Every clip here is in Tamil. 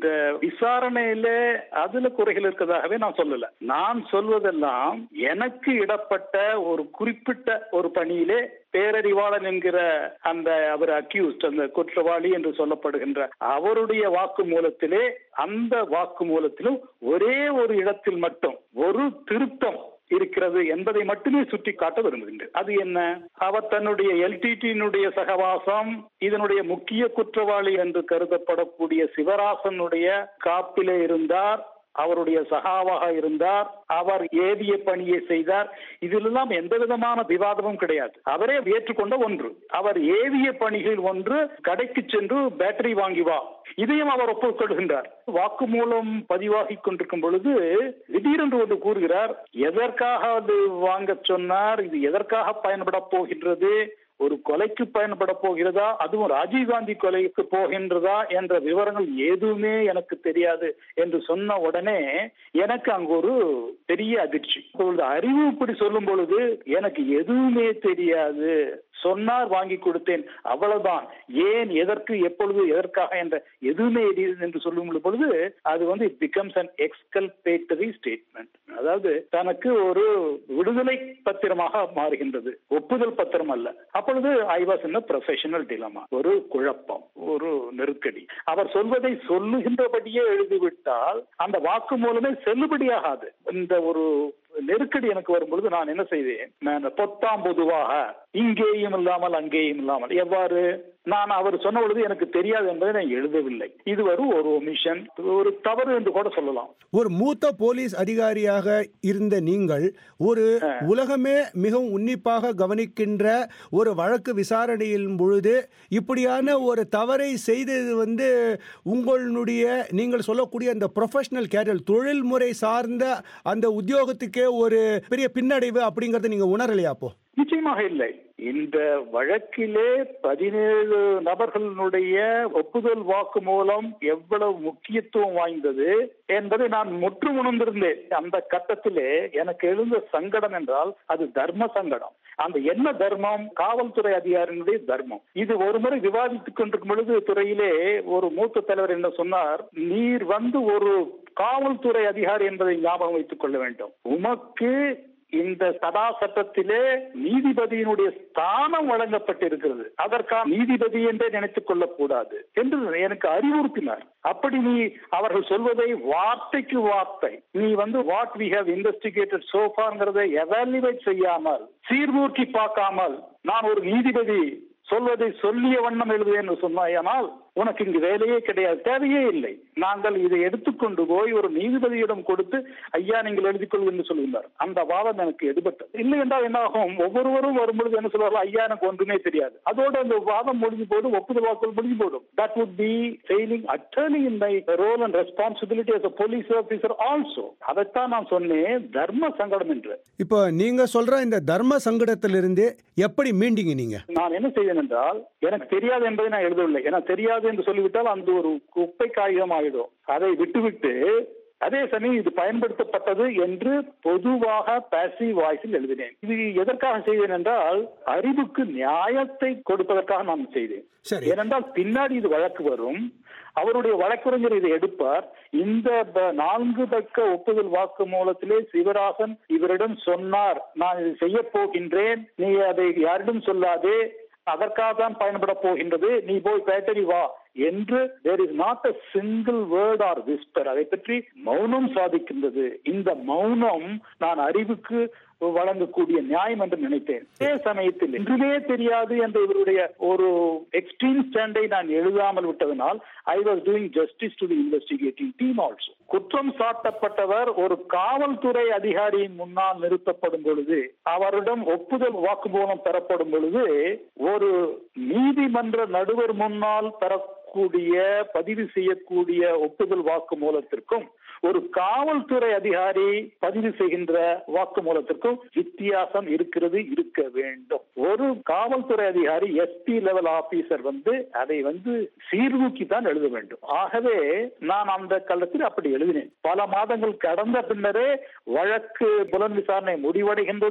இந்த விசாரணையில அதுல குறைகள் இருக்கிறதாகவே நான் சொல்லல நான் சொல்வதெல்லாம் எனக்கு இடப்பட்ட ஒரு குறிப்பிட்ட ஒரு பணியிலே பேரறிவாளன் என்கிற அந்த அவர் அக்யூஸ்ட் அந்த குற்றவாளி என்று சொல்லப்படுகின்ற அவருடைய வாக்குமூலத்திலே அந்த வாக்குமூலத்திலும் ஒரே ஒரு இடத்தில் மட்டும் ஒரு திருத்தம் இருக்கிறது என்பதை மட்டுமே சுட்டி காட்ட விரும்புகின்றேன் அது என்ன அவர் தன்னுடைய எல்டிடியினுடைய சகவாசம் இதனுடைய முக்கிய குற்றவாளி என்று கருதப்படக்கூடிய சிவராசனுடைய காப்பிலே இருந்தார் அவருடைய சகாவாக இருந்தார் அவர் ஏவிய பணியை செய்தார் இதிலெல்லாம் எந்த விதமான விவாதமும் கிடையாது அவரே ஏற்றுக்கொண்ட ஒன்று அவர் ஏவிய பணிகள் ஒன்று கடைக்கு சென்று பேட்டரி வாங்கி வா இதையும் அவர் ஒப்புக்கொள்கின்றார் வாக்குமூலம் பதிவாகி கொண்டிருக்கும் பொழுது திடீரென்று ஒன்று கூறுகிறார் எதற்காக அது வாங்க சொன்னார் இது எதற்காக பயன்பட போகின்றது ஒரு கொலைக்கு பயன்பட போகிறதா அதுவும் ராஜீவ்காந்தி கொலைக்கு போகின்றதா என்ற விவரங்கள் எதுவுமே எனக்கு தெரியாது என்று சொன்ன உடனே எனக்கு அங்கு ஒரு பெரிய அதிர்ச்சி இப்பொழுது அறிவு இப்படி சொல்லும் பொழுது எனக்கு எதுவுமே தெரியாது சொன்னார் வாங்கி கொடுத்தேன் அவ்வளவுதான் ஏன் எதற்கு எப்பொழுது எதற்காக என்ற எதுவுமே எரியுது என்று சொல்லும் பொழுது அது வந்து it becomes an exculpatory statement அதாவது தனக்கு ஒரு விடுதலை பத்திரமாக மாறுகின்றது ஒப்புதல் பத்திரம் அல்ல அப்பொழுது ஐ வாஸ் இன் ப்ரொஃபஷனல் டிலமா ஒரு குழப்பம் ஒரு நெருக்கடி அவர் சொல்வதை சொல்லுகின்றபடியே எழுதிவிட்டால் அந்த வாக்கு மூலமே செல்லுபடியாகாது இந்த ஒரு நெருக்கடி எனக்கு வரும்பொழுது நான் என்ன செய்தேன் நான் பொத்தாம் பொதுவாக இங்கேயும் இல்லாமல் அங்கேயும் இல்லாமல் எவ்வாறு நான் அவர் சொன்ன பொழுது எனக்கு தெரியாது என்பதை நான் எழுதவில்லை இது ஒரு ஒரு ஒமிஷன் ஒரு தவறு என்று கூட சொல்லலாம் ஒரு மூத்த போலீஸ் அதிகாரியாக இருந்த நீங்கள் ஒரு உலகமே மிகவும் உன்னிப்பாக கவனிக்கின்ற ஒரு வழக்கு விசாரணையின் பொழுது இப்படியான ஒரு தவறை செய்தது வந்து உங்களுடைய நீங்கள் சொல்லக்கூடிய அந்த ப்ரொஃபஷனல் கேரியர் தொழில்முறை சார்ந்த அந்த உத்தியோகத்துக்கே ஒரு பெரிய பின்னடைவு அப்படிங்கறத நீங்க உணரலையா அப்போ நிச்சயமாக இல்லை இந்த வழக்கிலே பதினேழு நபர்களுடைய ஒப்புதல் வாக்கு மூலம் எவ்வளவு முக்கியத்துவம் வாய்ந்தது என்பதை நான் முற்று உணர்ந்திருந்தேன் அந்த கட்டத்திலே எனக்கு எழுந்த சங்கடம் என்றால் அது தர்ம சங்கடம் அந்த என்ன தர்மம் காவல்துறை அதிகாரியினுடைய தர்மம் இது ஒரு முறை விவாதித்துக் கொண்டிருக்கும் பொழுது துறையிலே ஒரு மூத்த தலைவர் என்ன சொன்னார் நீர் வந்து ஒரு காவல்துறை அதிகாரி என்பதை ஞாபகம் வைத்துக் கொள்ள வேண்டும் உமக்கு இந்த சதா சட்டத்திலே நீதிபதியினுடைய ஸ்தானம் வழங்கப்பட்டிருக்கிறது அதற்காக நீதிபதி என்றே நினைத்துக் கொள்ளக்கூடாது என்று எனக்கு அறிவுறுத்தினார் அப்படி நீ அவர்கள் சொல்வதை வார்த்தைக்கு வார்த்தை நீ வந்து வாட் வி ஹவ் இன்வெஸ்டிகேட்டட் சோஃபாங்கிறதை எவாலுவேட் செய்யாமல் சீர்தூக்கி பார்க்காமல் நான் ஒரு நீதிபதி சொல்வதை சொல்லிய வண்ணம் எழுது என்று சொன்னாயானால் உனக்கு இங்கு வேலையே கிடையாது தேவையே இல்லை நாங்கள் இதை எடுத்துக்கொண்டு போய் ஒரு நீதிபதியிடம் கொடுத்து ஐயா நீங்கள் எழுதிக் கொள்வது என்று சொல்லுகிறார் அந்த வாதம் எனக்கு எடுபட்டது இல்லை என்றால் என்ன ஆகும் ஒவ்வொருவரும் வரும்பொழுது என்ன சொல்வார்கள் ஐயா எனக்கு ஒன்றுமே தெரியாது அதோடு அந்த வாதம் முடிஞ்சு போது ஒப்புதல் வாக்குகள் முடிஞ்சு போடும் that would be failing attorney in my role and responsibility as a police officer also அதைத்தான் நான் சொன்னேன் தர்ம சங்கடம் என்று இப்போ நீங்க சொல்ற இந்த தர்ம சங்கடத்திலிருந்து எப்படி மீண்டீங்க நீங்க நான் என்ன செய்தேன் என்றால் எனக்கு தெரியாது என்பதை நான் எழுதவில்லை ஏன்னா தெரியாது என்று சொல்லிவிட்டால் அந்த ஒரு குப்பை காகிதம் ஆகிடும் அதை விட்டுவிட்டு அதே சமயம் இது பயன்படுத்தப்பட்டது என்று பொதுவாக பாசிவ் வாய்ஸில் எழுதினேன் இது எதற்காக செய்தேன் என்றால் அறிவுக்கு நியாயத்தை கொடுப்பதற்காக நான் செய்தேன் சரி. ஏனென்றால் பின்னாடி இது வழக்கு வரும் அவருடைய வழக்கறிஞர் இதை எடுப்பார் இந்த ப- நான்கு பக்க ஒப்புதல் வாக்கு மூலத்திலே சிவராசன் இவரிடம் சொன்னார் நான் இதை செய்ய போகின்றேன் நீ அதை யாரிடம் சொல்லாதே அதற்காக தான் பயன்பட போகின்றது நீ போய் பேட்டரி வா என்று there is not a single word or whisper அதை பற்றி மௌனம் சாதிக்கின்றது இந்த மௌனம் நான் அறிவுக்கு வழங்கக்கூடிய நியாயம் என்று நினைத்தேன் அதே சமயத்தில் என்றுமே தெரியாது என்ற இவருடைய ஒரு எக்ஸ்ட்ரீம் ஸ்டாண்டை நான் எழுதாமல் விட்டதனால் I was doing justice to the investigating team also குற்றம் சாட்டப்பட்டவர் ஒரு காவல்துறை அதிகாரியின் முன்னால் நிறுத்தப்படும் பொழுது அவரிடம் ஒப்புதல் வாக்குமூலம் பெறப்படும் பொழுது ஒரு நீதிமன்ற நடுவர் முன்னால் பெறக்கூடிய பதிவு செய்யக்கூடிய ஒப்புதல் வாக்கு மூலத்திற்கும் ஒரு காவல்துறை அதிகாரி பதிவு செய்கின்ற வாக்கு மூலத்திற்கும் வித்தியாசம் இருக்கிறது இருக்க வேண்டும் ஒரு காவல்துறை அதிகாரி எஸ்பி லெவல் ஆபீசர் வந்து அதை வந்து சீர்தூக்கி தான் எழுத வேண்டும் ஆகவே நான் அந்த காலத்தில் அப்படி எழுதினேன் பல மாதங்கள் கடந்த பின்னரே வழக்கு புலன் விசாரணை முடிவடைகின்றது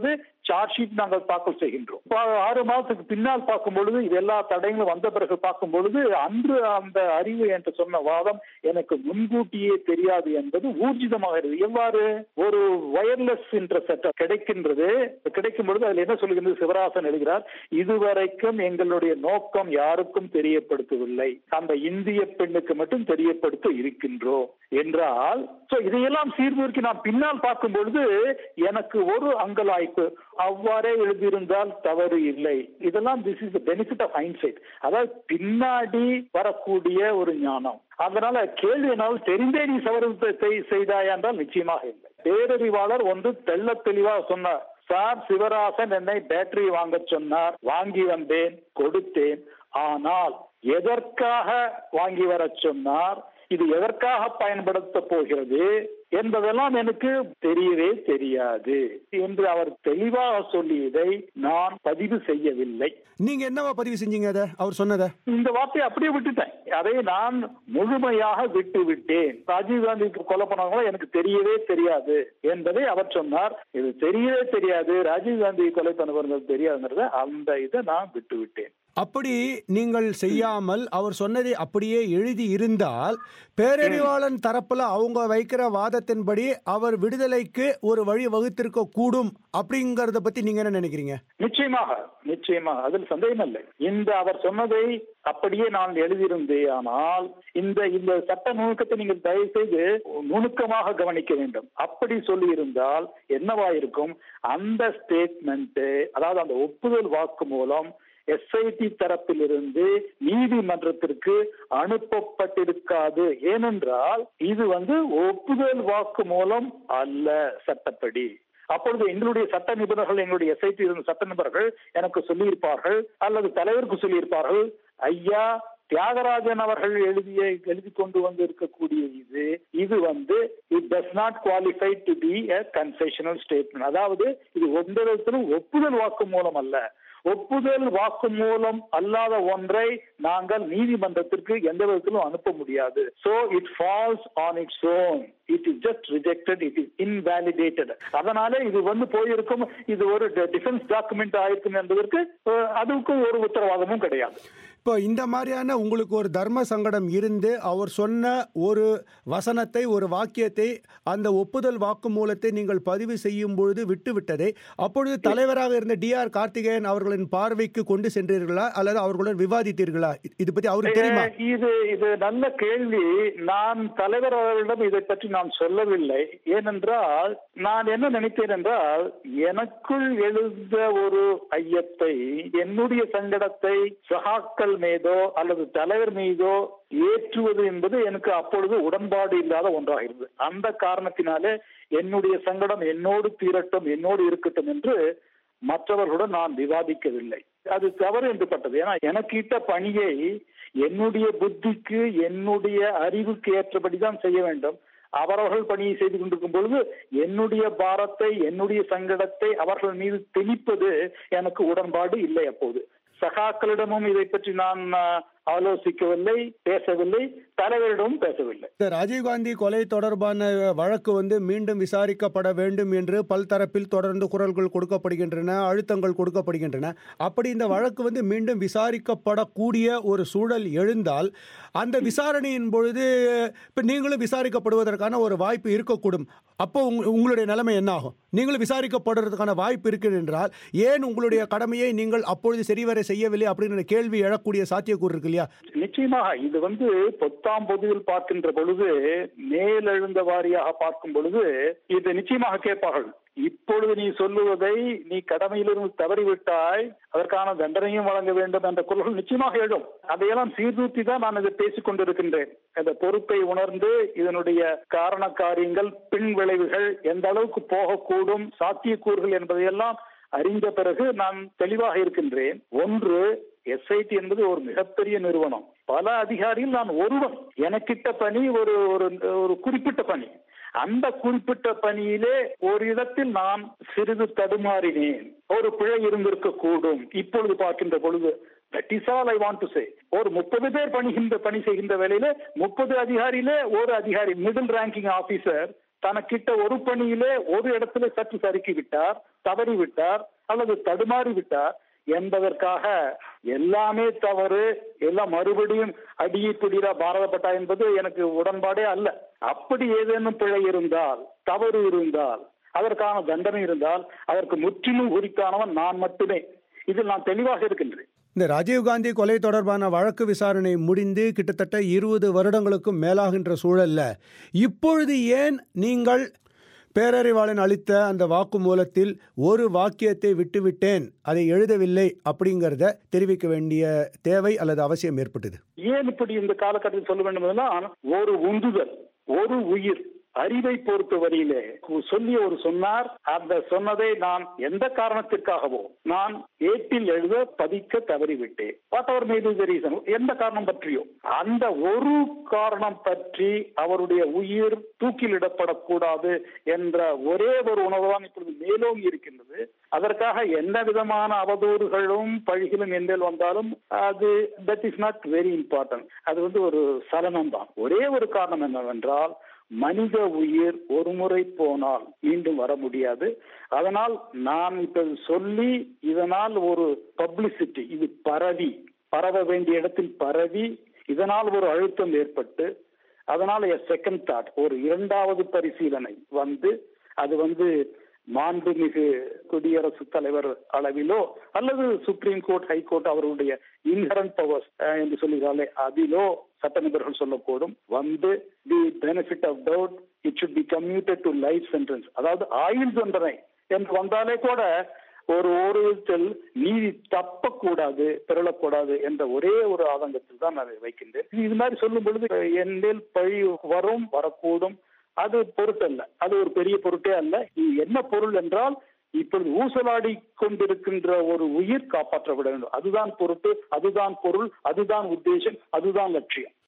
சார்ஜ் ஷீட் நாங்கள் தாக்கல் செய்கின்றோம் இப்ப ஆறு மாதத்துக்கு பின்னால் பார்க்கும் பொழுது இது எல்லா தடயங்களும் வந்த பிறகு பார்க்கும் பொழுது அன்று அந்த அறிவு என்று சொன்ன வாதம் எனக்கு முன்கூட்டியே தெரியாது என்பது ஊர்ஜிதமாகிறது எவ்வாறு ஒரு வயர்லெஸ் என்ற செட்டப் கிடைக்கின்றது கிடைக்கும் பொழுது அதில் என்ன சொல்கிறது சிவராசன் எழுதுகிறார் இதுவரைக்கும் எங்களுடைய நோக்கம் யாருக்கும் தெரியப்படுத்தவில்லை அந்த இந்திய பெண்ணுக்கு மட்டும் தெரியப்படுத்த இருக்கின்றோம் என்றால் சோ இதையெல்லாம் சீர்தூக்கி நாம் பின்னால் பார்க்கும் பொழுது எனக்கு ஒரு அங்கலாய்ப்பு அவ்வாறே எழுதியிருந்தால் தவறு இல்லை இதெல்லாம் this is benefit of hindsight அதாவது பின்னாடி வரக்கூடிய ஒரு ஞானம் அதனால கேள்வி என்னால் தெரிந்தே நீ சவரத்தை செய்தாயா என்றால் நிச்சயமாக இல்லை பேரறிவாளர் ஒன்று தெள்ள தெளிவாக சொன்னார் சார் சிவராசன் என்னை பேட்டரி வாங்க சொன்னார் வாங்கி வந்தேன் கொடுத்தேன் ஆனால் எதற்காக வாங்கி வர சொன்னார் இது எதற்காக பயன்படுத்த போகிறது என்பதெல்லாம் எனக்கு தெரியவே தெரியாது என்று அவர் தெளிவாக சொல்லியதை நான் பதிவு செய்யவில்லை நீங்க என்னவா பதிவு செஞ்சீங்க அதை அவர் சொன்னதை இந்த வார்த்தையை அப்படியே விட்டுட்டேன் அதை நான் முழுமையாக விட்டு விட்டேன் ராஜீவ்காந்தி கொலை பண்ணவங்களும் எனக்கு தெரியவே தெரியாது என்பதை அவர் சொன்னார் இது தெரியவே தெரியாது ராஜீவ்காந்தி கொலை பண்ணவர்கள் தெரியாதுங்கிறத அந்த இதை நான் விட்டு விட்டேன் அப்படி நீங்கள் செய்யாமல் அவர் சொன்னதை அப்படியே எழுதி இருந்தால் பேரறிவாளன் தரப்புல அவங்க வைக்கிற வாதத்தின்படி அவர் விடுதலைக்கு ஒரு வழி வகுத்திருக்க கூடும் அப்படிங்கறத பத்தி நீங்க என்ன நினைக்கிறீங்க நிச்சயமாக நிச்சயமாக அதில் சந்தேகம் இல்லை இந்த அவர் சொன்னதை அப்படியே நான் எழுதியிருந்தே ஆனால் இந்த இந்த சட்ட நுணுக்கத்தை நீங்கள் தயவு செய்து நுணுக்கமாக கவனிக்க வேண்டும் அப்படி சொல்லி இருந்தால் என்னவாயிருக்கும் அந்த ஸ்டேட்மெண்ட் அதாவது அந்த ஒப்புதல் வாக்கு மூலம் எஸ்ஐடி தரப்பிலிருந்து நீதிமன்றத்திற்கு அனுப்பப்பட்டிருக்காது ஏனென்றால் இது வந்து ஒப்புதல் வாக்கு மூலம் அல்ல சட்டப்படி அப்பொழுது எங்களுடைய சட்ட நிபுணர்கள் எங்களுடைய எஸ்ஐடி சட்ட நிபுணர்கள் எனக்கு சொல்லியிருப்பார்கள் அல்லது தலைவருக்கு சொல்லியிருப்பார்கள் ஐயா தியாகராஜன் அவர்கள் எழுதிய எழுதி கொண்டு வந்து இருக்கக்கூடிய இது இது வந்து it does not qualify to be a confessional statement அதாவது இது எந்த விதத்திலும் ஒப்புதல் வாக்கு மூலம் அல்ல ஒப்புதல் வாக்கு மூலம் அல்லாத ஒன்றை நாங்கள் நீதிமன்றத்திற்கு எந்த விதத்திலும் அனுப்ப முடியாது so it falls on its own it is just rejected it is invalidated அதனால இது வந்து போயிருக்கும் இது ஒரு டிஃபென்ஸ் டாக்குமெண்ட் ஆயிருக்கும் என்பதற்கு அதுக்கும் ஒரு உத்தரவாதமும் கிடையாது இப்போ இந்த மாதிரியான உங்களுக்கு ஒரு தர்ம சங்கடம் இருந்து அவர் சொன்ன ஒரு வசனத்தை ஒரு வாக்கியத்தை அந்த ஒப்புதல் வாக்குமூலத்தை நீங்கள் பதிவு செய்யும் பொழுது விட்டுவிட்டதை அப்பொழுது தலைவராக இருந்த டி ஆர் கார்த்திகேயன் அவர்களின் பார்வைக்கு கொண்டு சென்றீர்களா அல்லது அவர்களுடன் விவாதித்தீர்களா இது பத்தி அவருக்கு தெரியுமா இது இது நல்ல கேள்வி நான் தலைவர் அவர்களிடம் இதை பற்றி நான் சொல்லவில்லை ஏனென்றால் நான் என்ன நினைத்தேன் என்றால் எனக்குள் எழுந்த ஒரு ஐயத்தை என்னுடைய சங்கடத்தை சகாக்கள் மீதோ அல்லது தலைவர் மீதோ ஏற்றுவது என்பது எனக்கு அப்பொழுது உடன்பாடு இல்லாத ஒன்றாக இருந்தது அந்த காரணத்தினாலே என்னுடைய சங்கடம் என்னோடு தீரட்டும் என்னோடு இருக்கட்டும் என்று மற்றவர்களுடன் நான் விவாதிக்கவில்லை அது தவறு என்று பட்டது ஏன்னா எனக்கு இட்ட பணியை என்னுடைய புத்திக்கு என்னுடைய அறிவுக்கு ஏற்றபடிதான் செய்ய வேண்டும் அவரவர்கள் பணியை செய்து கொண்டிருக்கும் பொழுது என்னுடைய பாரத்தை என்னுடைய சங்கடத்தை அவர்கள் மீது திணிப்பது எனக்கு உடன்பாடு இல்லை அப்போது சகாக்களிடமும் இதை பற்றி நான் ஆலோசிக்கவில்லை பேசவில்லை தலைவரிடமும் பேசவில்லை ராஜீவ்காந்தி கொலை தொடர்பான வழக்கு வந்து மீண்டும் விசாரிக்கப்பட வேண்டும் என்று பல்தரப்பில் தொடர்ந்து குரல்கள் கொடுக்கப்படுகின்றன அழுத்தங்கள் கொடுக்கப்படுகின்றன அப்படி இந்த வழக்கு வந்து மீண்டும் விசாரிக்கப்படக்கூடிய ஒரு சூழல் எழுந்தால் அந்த விசாரணையின் பொழுது இப்போ நீங்களும் விசாரிக்கப்படுவதற்கான ஒரு வாய்ப்பு இருக்கக்கூடும் அப்போ உங்களுடைய நிலைமை என்ன ஆகும் நீங்களும் விசாரிக்கப்படுறதுக்கான வாய்ப்பு இருக்கு என்றால் ஏன் உங்களுடைய கடமையை நீங்கள் அப்பொழுது சரிவரை செய்யவில்லை அப்படிங்கிற கேள்வி எழக்கூடிய சாத்தியக்கூறு இருக்கு இல்லையா நிச்சயமாக இது வந்து பொத்தாம் பொதுவில் பார்க்கின்ற பொழுது மேலெழுந்த வாரியாக பார்க்கும் பொழுது இது நிச்சயமாக கேட்பார்கள் இப்பொழுது நீ சொல்லுவதை நீ கடமையிலிருந்து தவறிவிட்டாய் அதற்கான தண்டனையும் வழங்க வேண்டும் என்ற குரல்கள் நிச்சயமாக எழும் அதையெல்லாம் சீர்தூத்தி தான் நான் இதை பேசிக் கொண்டிருக்கின்றேன் இந்த பொறுப்பை உணர்ந்து இதனுடைய காரண காரியங்கள் பின் விளைவுகள் எந்த அளவுக்கு போகக்கூடும் சாத்தியக்கூறுகள் என்பதையெல்லாம் அறிந்த பிறகு நான் தெளிவாக இருக்கின்றேன் ஒன்று எஸ்ஐடி என்பது ஒரு மிகப்பெரிய நிறுவனம் பல அதிகாரிகள் நான் ஒருவன் எனக்கிட்ட பணி ஒரு ஒரு குறிப்பிட்ட பணி அந்த குறிப்பிட்ட பணியிலே ஒரு இடத்தில் நான் சிறிது தடுமாறினேன் ஒரு பிழை இருந்திருக்க கூடும் இப்பொழுது பார்க்கின்ற பொழுது that is all I want to say ஒரு முப்பது பேர் பணிகின்ற பணி செய்கின்ற வேலையில முப்பது அதிகாரியிலே ஒரு அதிகாரி மிடில் ரேங்கிங் ஆபீசர் தனக்கிட்ட ஒரு பணியிலே ஒரு இடத்துல சற்று சறுக்கி விட்டார் தவறி விட்டார் அல்லது தடுமாறி விட்டார் என்பதற்காக எல்லாமே தவறு எல்லாம் மறுபடியும் அடியை பிடிரா பாரதப்பட்டா என்பது எனக்கு உடன்பாடே அல்ல அப்படி ஏதேனும் பிழை இருந்தால் தவறு இருந்தால் அதற்கான தண்டனை இருந்தால் அதற்கு முற்றிலும் உரித்தானவன் நான் மட்டுமே இதில் நான் தெளிவாக இருக்கின்றேன் இந்த ராஜீவ்காந்தி கொலை தொடர்பான வழக்கு விசாரணை முடிந்து கிட்டத்தட்ட இருபது வருடங்களுக்கும் மேலாகின்ற சூழல்ல இப்பொழுது ஏன் நீங்கள் பேரறிவாளன் அளித்த அந்த வாக்குமூலத்தில் ஒரு வாக்கியத்தை விட்டுவிட்டேன் அதை எழுதவில்லை அப்படிங்கிறத தெரிவிக்க வேண்டிய தேவை அல்லது அவசியம் ஏற்பட்டது ஏன் இப்படி இந்த காலகட்டத்தில் சொல்ல வேண்டும் என்றால் ஒரு உந்துதல் ஒரு உயிர் அறிவை பொறுத்த வரையிலே சொல்லிய ஒரு சொன்னார் அந்த சொன்னதை நான் எந்த காரணத்திற்காகவோ நான் ஏட்டில் எழுத பதிக்க தவறிவிட்டேன் whatever may be the reason எந்த காரணம் பற்றியோ அந்த ஒரு காரணம் பற்றி அவருடைய உயிர் தூக்கிலிடப்படக்கூடாது என்ற ஒரே ஒரு உணர்வு தான் இப்பொழுது மேலோங்கி இருக்கின்றது அதற்காக எந்த விதமான அவதூறுகளும் பழிகளும் எந்தேல் வந்தாலும் அது that is not very important அது வந்து ஒரு சலனம் தான் ஒரே ஒரு காரணம் என்னவென்றால் மனித உயிர் ஒரு முறை போனால் மீண்டும் வர முடியாது அதனால் நான் இப்ப சொல்லி இதனால் ஒரு பப்ளிசிட்டி இது பரவி பரவ வேண்டிய இடத்தில் பரவி இதனால் ஒரு அழுத்தம் ஏற்பட்டு அதனால செகண்ட் தாட் ஒரு இரண்டாவது பரிசீலனை வந்து அது வந்து மாண்புமிகு குடியரசுத் தலைவர் அளவிலோ அல்லது சுப்ரீம் கோர்ட் ஹைகோர்ட் அவர்களுடைய இன்ஹரண்ட் பவர்ஸ் என்று சொல்லுகிறாலே அதிலோ சட்ட நிபுணர்கள் சொல்லக்கூடும் வந்து the benefit of doubt it should be commuted to life sentence அதாவது ஆயுள் தண்டனை என்று வந்தாலே கூட ஒரு ஒரு விதத்தில் நீதி தப்பக்கூடாது பிறழக்கூடாது என்ற ஒரே ஒரு ஆதங்கத்தில் தான் நான் வைக்கின்றேன் இது மாதிரி சொல்லும் பொழுது என் மேல் பழி வரும் வரக்கூடும் அது பொருட்டல்ல அது ஒரு பெரிய பொருட்டே அல்ல இது என்ன பொருள் என்றால் இப்பொழுது ஊசலாடி கொண்டிருக்கின்ற ஒரு உயிர் காப்பாற்றப்பட வேண்டும் அதுதான் பொருட்டு அதுதான் பொருள் அதுதான் உத்தேசம் அதுதான் லட்சியம்